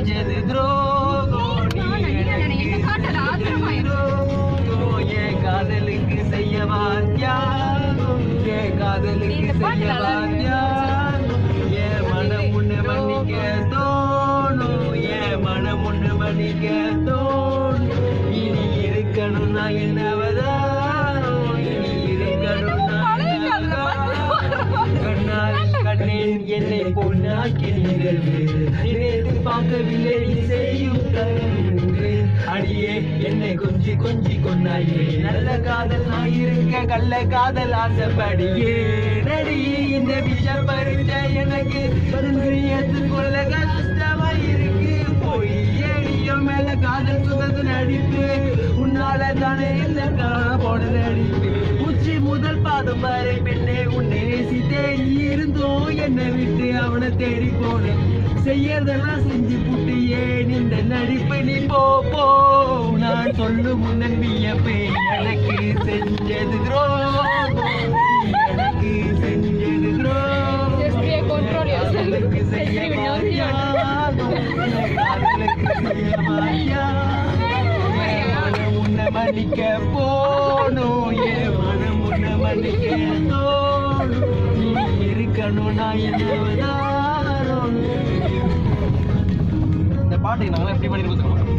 செஞ்சது துரோகம் நீ எனக்கு செஞ்சது துரோகம் என் காதலுக்கு செய்யவா தியாகம் என் காதலுக்கு செய்யவா தியாகம் என் மனம் உன்னை மன்னிக்க தோணும் என் மனம் உன்னை மன்னிக்க தோணும் இனி இருக்கணும் நான் என்ன அவதாரம் இனி இருக்கணும் நான் என்ன அவதாரம். கண்ணால் கண்ணேன் என்னை பொன்னாக்கினீர்கள் நினைத்து பார்க்கவில்லை நீ செய்யும் தவறு. அடியே என்னை கொஞ்சி கொஞ்சி கொண்டாயே நல்ல காதல் நான் இருக்க கள்ள காதல் ஆசைப்படியே நடியே இந்த விஷ பறிச்ச எனக்கு ஏற்றுக்கொள்ள கஷ்டமா இருக்கு போய் ஏடியும் மேல காதல் சுகத்து நடிப்பு உன்னால தானே இல்ல காண போன நடிப்பு உச்சி முதல் பாதம் வரை பெண்ணே உன்னை நேசித்தே இருந்தோம் என்னை விட்டு அவனை தேடி போனேன் செய்யறதெல்லாம் செஞ்சு புட்டு ஏன் இந்த நடிப்பு நீ போ போ நான் சொல்லும் முன்னன் வியப்பே எனக்கு செஞ்சது துரோகம் எனக்கு செஞ்சது துரோகம் Just be a control yourself. காதலுக்கு செய்ய Just be with your மாட்டியாகும். காதலுக்கு செய்ய மாட்டியாகும். என் மனம் உன்னை மன்னிக்க போணும் என் மனம் உன்னை மன்னிக்க தோணும் நீ இருக்கணும் நான் என்ன இந்த பாட்டுக்கு நாங்களாம் எப்படி பண்ணி கொடுத்துருவோம்